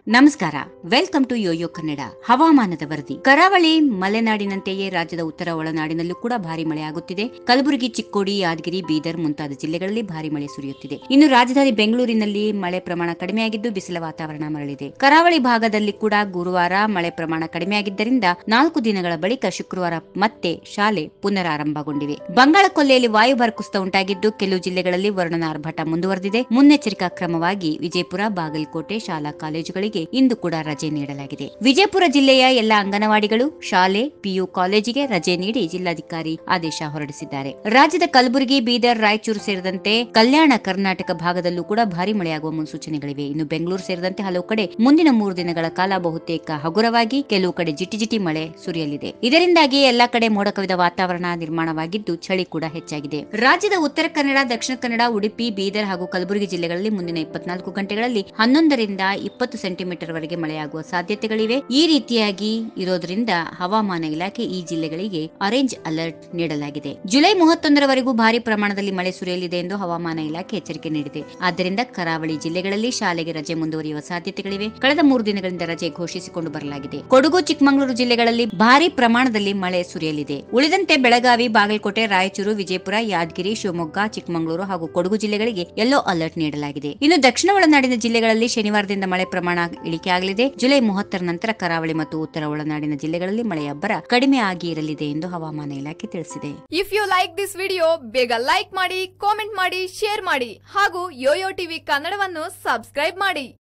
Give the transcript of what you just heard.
ನಮಸ್ಕಾರ welcome to Yoyo Kannada ಹವಾಮಾನದ ವರದಿ ಕರಾವಳಿ ಮಲೆನಾಡಿನಂತೆಯೇ ರಾಜ್ಯದ ಉತ್ತರ ಒಳನಾಡಿನಲ್ಲೂ ಕೂಡ ಭಾರಿ ಮಳೆ ಆಗುತ್ತಿದೆ ಕಲಬುರಗಿ ಚಿಕ್ಕೋಡಿ ಯಾದಗಿರಿ ಬೀದರ್ ಮುಂತಾದ ಜಿಲ್ಲೆಗಳಲ್ಲಿ ಭಾರಿ ಮಳೆ ಸುರಿಯುತ್ತಿದೆ ಇನ್ನು ರಾಜಧಾನಿ ಬೆಂಗಳೂರಿನಲ್ಲಿ ಮಳೆ ಪ್ರಮಾಣ ಕಡಿಮೆಯಾಗಿದ್ದು ಬಿಸಿಲ ವಾತಾವರಣ ಮರಳಿದೆ ಕರಾವಳಿ ಭಾಗದಲ್ಲಿ ಕೂಡ ಗುರುವಾರ ಮಳೆ ಪ್ರಮಾಣ ಕಡಿಮೆಯಾಗಿದ್ದರಿಂದ ನಾಲ್ಕು ದಿನಗಳ ಬಳಿಕ ಶುಕ್ರವಾರ ಮತ್ತೆ ಶಾಲೆ ಪುನರಾರಂಭಗೊಂಡಿವೆ ಬಂಗಾಳ ಕೊಲ್ಲೆಯಲ್ಲಿ ವಾಯುಭಾರ ಕುಸಿತ ಉಂಟಾಗಿದ್ದು ಕೆಲವು ಜಿಲ್ಲೆಗಳಲ್ಲಿ ವರ್ಣನ ಆರ್ಭಟ ಮುಂದುವರೆದಿದೆ ಮುನ್ನೆಚ್ಚರಿಕಾ ಕ್ರಮವಾಗಿ ವಿಜಯಪುರ ಬಾಗಲಕೋಟೆ ಶಾಲಾ ಕಾಲೇಜುಗಳಿಗೆ ಇಂದು ಕೂಡ ರಜೆ ನೀಡಲಾಗಿದೆ ವಿಜಯಪುರ ಜಿಲ್ಲೆಯ ಎಲ್ಲಾ ಅಂಗನವಾಡಿಗಳು ಶಾಲೆ ಪಿಯು ಕಾಲೇಜಿಗೆ ರಜೆ ನೀಡಿ ಜಿಲ್ಲಾಧಿಕಾರಿ ಆದೇಶ ಹೊರಡಿಸಿದ್ದಾರೆ ರಾಜ್ಯದ ಕಲಬುರಗಿ ಬೀದರ್ ರಾಯಚೂರು ಸೇರಿದಂತೆ ಕಲ್ಯಾಣ ಕರ್ನಾಟಕ ಭಾಗದಲ್ಲೂ ಕೂಡ ಭಾರಿ ಮಳೆಯಾಗುವ ಮುನ್ಸೂಚನೆಗಳಿವೆ ಇನ್ನು ಬೆಂಗಳೂರು ಸೇರಿದಂತೆ ಹಲವು ಕಡೆ ಮುಂದಿನ ಮೂರು ದಿನಗಳ ಕಾಲ ಬಹುತೇಕ ಹಗುರವಾಗಿ ಕೆಲವು ಕಡೆ ಜಿಟಿ ಜಿಟಿ ಮಳೆ ಸುರಿಯಲಿದೆ ಇದರಿಂದಾಗಿ ಎಲ್ಲಾ ಕಡೆ ಮೋಡ ಕವಿದ ವಾತಾವರಣ ನಿರ್ಮಾಣವಾಗಿದ್ದು ಚಳಿ ಕೂಡ ಹೆಚ್ಚಾಗಿದೆ ರಾಜ್ಯದ ಉತ್ತರ ಕನ್ನಡ ದಕ್ಷಿಣ ಕನ್ನಡ ಉಡುಪಿ ಬೀದರ್ ಹಾಗೂ ಕಲಬುರಗಿ ಜಿಲ್ಲೆಗಳಲ್ಲಿ ಮುಂದಿನ ಇಪ್ಪತ್ನಾಲ್ಕು ಗಂಟೆಗಳಲ್ಲಿ ಹನ್ನೊಂದರಿಂದ ಇಪ್ಪತ್ತು ಸೆಂಟಿಮೀಟರ್ ವರೆಗೆ ಮಳೆಯಾಗುವ ಸಾಧ್ಯತೆಗಳಿವೆ ಈ ರೀತಿಯಾಗಿ ಇರೋದ್ರಿಂದ ಹವಾಮಾನ ಇಲಾಖೆ ಈ ಜಿಲ್ಲೆಗಳಿಗೆ ಆರೆಂಜ್ ಅಲರ್ಟ್ ನೀಡಲಾಗಿದೆ ಜುಲೈ ಮೂವತ್ತೊಂದರವರೆಗೂ ಭಾರಿ ಪ್ರಮಾಣದಲ್ಲಿ ಮಳೆ ಸುರಿಯಲಿದೆ ಎಂದು ಹವಾಮಾನ ಇಲಾಖೆ ಎಚ್ಚರಿಕೆ ನೀಡಿದೆ ಆದ್ದರಿಂದ ಕರಾವಳಿ ಜಿಲ್ಲೆಗಳಲ್ಲಿ ಶಾಲೆಗೆ ರಜೆ ಮುಂದುವರಿಯುವ ಸಾಧ್ಯತೆಗಳಿವೆ ಕಳೆದ ಮೂರು ದಿನಗಳಿಂದ ರಜೆ ಘೋಷಿಸಿಕೊಂಡು ಬರಲಾಗಿದೆ ಕೊಡಗು ಚಿಕ್ಕಮಗಳೂರು ಜಿಲ್ಲೆಗಳಲ್ಲಿ ಭಾರಿ ಪ್ರಮಾಣದಲ್ಲಿ ಮಳೆ ಸುರಿಯಲಿದೆ ಉಳಿದಂತೆ ಬೆಳಗಾವಿ ಬಾಗಲಕೋಟೆ ರಾಯಚೂರು ವಿಜಯಪುರ ಯಾದಗಿರಿ ಶಿವಮೊಗ್ಗ ಚಿಕ್ಕಮಗಳೂರು ಹಾಗೂ ಕೊಡಗು ಜಿಲ್ಲೆಗಳಿಗೆ ಯೆಲ್ಲೋ ಅಲರ್ಟ್ ನೀಡಲಾಗಿದೆ ಇನ್ನು ದಕ್ಷಿಣ ಒಳನಾಡಿನ ಜಿಲ್ಲೆಗಳಲ್ಲಿ ಶನಿವಾರದಿಂದ ಮಳೆ ಪ್ರಮಾಣ ಇಳಿಕೆಯಾಗಲಿದೆ ಜುಲೈ ಮೂವತ್ತರ ನಂತರ ಕರಾವಳಿ ಮತ್ತು ಉತ್ತರ ಒಳನಾಡಿನ ಜಿಲ್ಲೆಗಳಲ್ಲಿ ಮಳೆಯ ಅಬ್ಬರ ಕಡಿಮೆ ಆಗಿ ಇರಲಿದೆ ಎಂದು ಹವಾಮಾನ ಇಲಾಖೆ ತಿಳಿಸಿದೆ if you like this video ಬೇಗ ಲೈಕ್ ಮಾಡಿ ಕಾಮೆಂಟ್ ಮಾಡಿ ಶೇರ್ ಮಾಡಿ ಹಾಗೂ ಯೋಯೋ ಟಿವಿ ಕನ್ನಡವನ್ನು ಸಬ್ಸ್ಕ್ರೈಬ್ ಮಾಡಿ